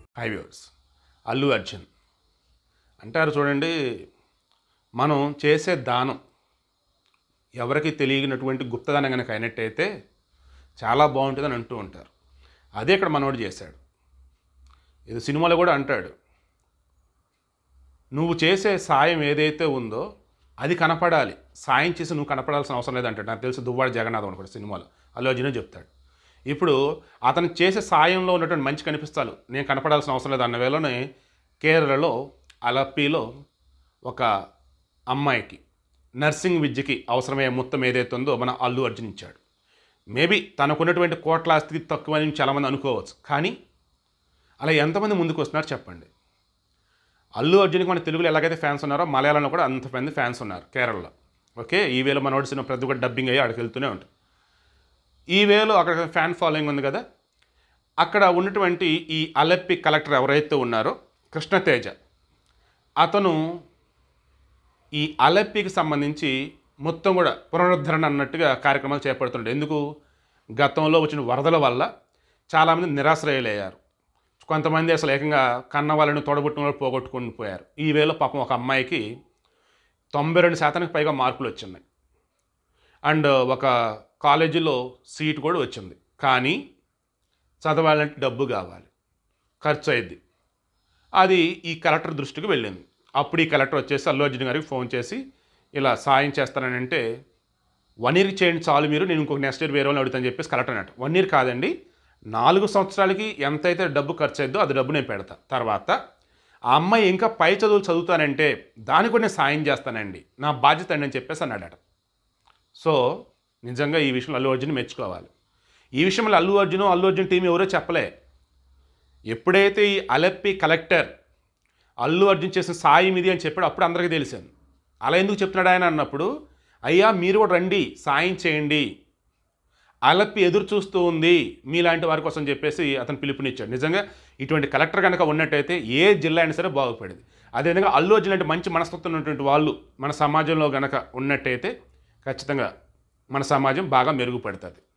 high viewers Allu Arjun అంటారు చూడండి మనం చేసే దానం ఎవరికి తెలియనటువంటి గుప్తదానం కనుక అయినట్టయితే చాలా బాగుంటుందని అంటూ ఉంటారు అదే ఇక్కడ మనోడు చేశాడు ఇది సినిమాలో కూడా అంటాడు నువ్వు చేసే సాయం ఏదైతే ఉందో అది కనపడాలి సాయం చేసి నువ్వు కనపడాల్సిన అవసరం లేదంటాడు నాకు తెలిసి దువ్వాడ జగన్నాథం అనుకోండి సినిమాలో అల్లు అర్జునే చెప్తాడు ఇప్పుడు అతను చేసే సాయంలో ఉన్నటువంటి మంచి కనిపిస్తాలు నేను కనపడాల్సిన అవసరం లేదు అన్న వేళనే కేరళలో అలప్పీలో ఒక అమ్మాయికి నర్సింగ్ విద్యకి అవసరమయ్యే మొత్తం ఏదైతే ఉందో మన అల్లు అర్జున్ ఇచ్చాడు మేబీ తనకున్నటువంటి కోట్ల ఆస్తికి తక్కువని చాలామంది అనుకోవచ్చు కానీ అలా ఎంతమంది ముందుకు వస్తున్నారు చెప్పండి అల్లు అర్జున్కి మన తెలుగులో ఎలాగైతే ఫ్యాన్స్ ఉన్నారో మలయాళంలో కూడా అంతమంది ఫ్యాన్స్ ఉన్నారు కేరళలో ఓకే ఈ వేలో మనోడి సినిమా ప్రతి ఒక్కటి డబ్బింగ్ అయ్యి అక్కడికి వెళ్తూనే ఉంటుంది ఈ వేలో అక్కడ ఫ్యాన్ ఫాలోయింగ్ ఉంది కదా అక్కడ ఉన్నటువంటి ఈ అలప్పి కలెక్టర్ ఎవరైతే ఉన్నారో కృష్ణతేజ అతను ఈ అలప్పికి సంబంధించి మొత్తం కూడా పునరుద్ధరణ అన్నట్టుగా కార్యక్రమాలు చేపడుతుండే ఎందుకు గతంలో వచ్చిన వరదల వల్ల చాలామంది నిరాశ్రయులయ్యారు కొంతమంది అసలు ఏకంగా కన్న వాళ్ళని తోడబుట్టిన వాళ్ళు పోగొట్టుకుని పోయారు ఈ వేళ పాపం ఒక అమ్మాయికి తొంభై రెండు శాతానికి పైగా మార్కులు వచ్చినాయి అండ్ ఒక కాలేజీలో సీట్ కూడా వచ్చింది కానీ చదవాలంటే డబ్బు కావాలి ఖర్చు అయింది అది ఈ కలెక్టర్ దృష్టికి వెళ్ళింది అప్పుడు ఈ కలెక్టర్ వచ్చేసి అల్లు అర్జున్ గారికి ఫోన్ చేసి ఇలా సాయం చేస్తానంటే వన్ ఇయర్కి చేయండి చాలు మీరు నేను ఇంకొక నెక్స్ట్ ఇయర్ వేరే వాళ్ళని అడుగుతాను చెప్పేసి కలెక్టర్ అన్నట్టు వన్ ఇయర్ కాదండి నాలుగు సంవత్సరాలకి ఎంతైతే డబ్బు ఖర్చు అయిద్దో అది డబ్బు నేను పెడతా తర్వాత ఆ అమ్మాయి ఇంకా పై చదువులు చదువుతానంటే దానికి కూడా నేను సాయం చేస్తానండి నా బాధ్యత అండి అని చెప్పేసి అన్నాడట సో నిజంగా ఈ విషయంలో అల్లు అర్జున్ మెచ్చుకోవాలి ఈ విషయంలో అల్లు అర్జున్ అల్లు అర్జున్ టీం ఎవరో చెప్పలే ఎప్పుడైతే ఈ అలప్పి కలెక్టర్ అల్లు అర్జున్ చేసిన సాయం ఇది అని చెప్పాడు అప్పుడు అందరికీ తెలిసాను అలా ఎందుకు చెప్తున్నాడు ఆయన అన్నప్పుడు అయ్యా మీరు కూడా రండి సాయం చేయండి అలప్పి ఎదురు చూస్తూ ఉంది మీలాంటి వారి కోసం చెప్పేసి అతను పిలుపునిచ్చాడు నిజంగా ఇటువంటి కలెక్టర్ కనుక ఉన్నట్టయితే ఏ జిల్లా అయినా సరే బాగుపడేది అదేవిధంగా అల్లు అర్జున్ లాంటి మంచి మనస్తత్వం ఉన్నటువంటి వాళ్ళు మన సమాజంలో గనక ఉన్నట్టయితే ఖచ్చితంగా మన సమాజం బాగా మెరుగుపడుతుంది